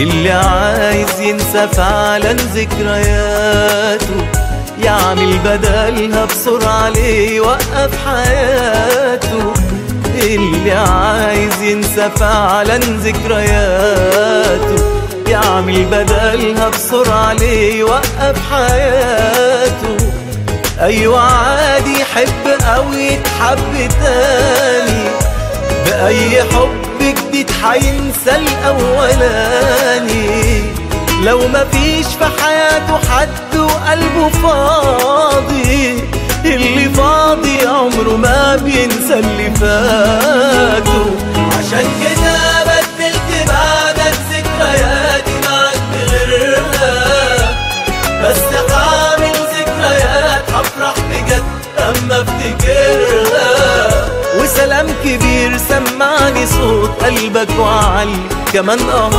اللي عايز ينسى فعلا ذكرياته يعمل بدلها بسرعة ليه يوقف حياته اللي عايز ينسى فعلا ذكرياته يعمل بدلها بسرعة ليه يوقف حياته أيوة عادي يحب أو يتحب تاني بأي حب جديد حينسى الأولاني لو مفيش في حياته حد وقلبه فاضي اللي فاضي عمره ما بينسى اللي فاته عشان كده بدلت بعدك ذكرياتي معاك بغيرها بس هعمل ذكريات هفرح بجد اما افتكرها وسلام كبير سمعني صوت قلبك وعلي كمان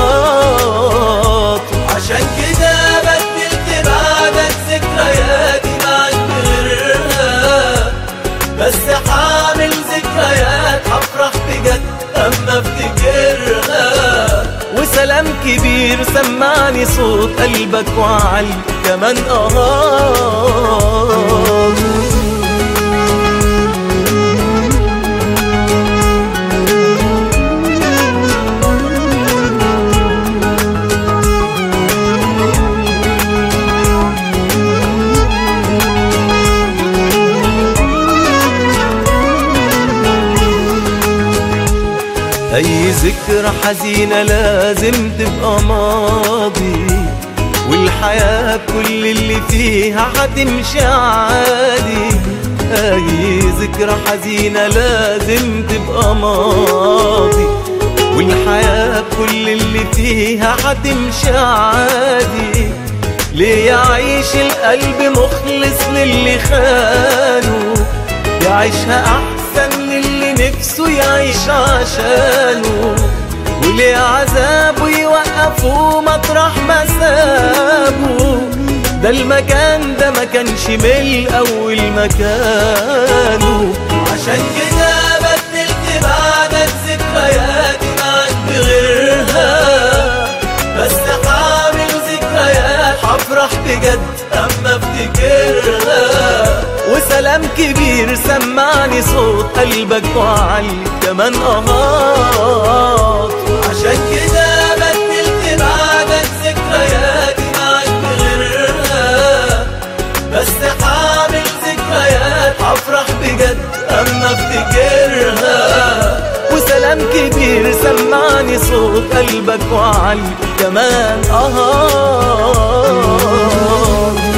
قهات عشان كده بدلت بعدك ذكرياتي معاك بغيرها بس هعمل ذكريات هفرح بجد اما افتكرها وسلام كبير سمعني صوت قلبك وعلي كمان قهات أي ذكرى حزينة لازم تبقى ماضي والحياة كل اللي فيها هتمشي عادي أي ذكرى حزينة لازم تبقى ماضي والحياة كل اللي فيها هتمشي عادي ليه يعيش القلب مخلص للي خانه يعيشها أحسن للي نفسه يعيش عشانه وليه عذابه يوقفه مطرح ما سابه ده المكان ده ما كانش من أول مكانه عشان كده بدلت بعدك ذكرياتي معاك بغيرها بس هعمل ذكريات هفرح بجد اما افتكرها وسلام كبير سمعني صوت قلبك وعلي كمان قهات عشان كده بدلت بعدك ذكرياتي معاك بغيرها بس هعمل ذكريات هفرح بجد اما افتكرها وسلام كبير سمعني صوت قلبك وعلي كمان قهات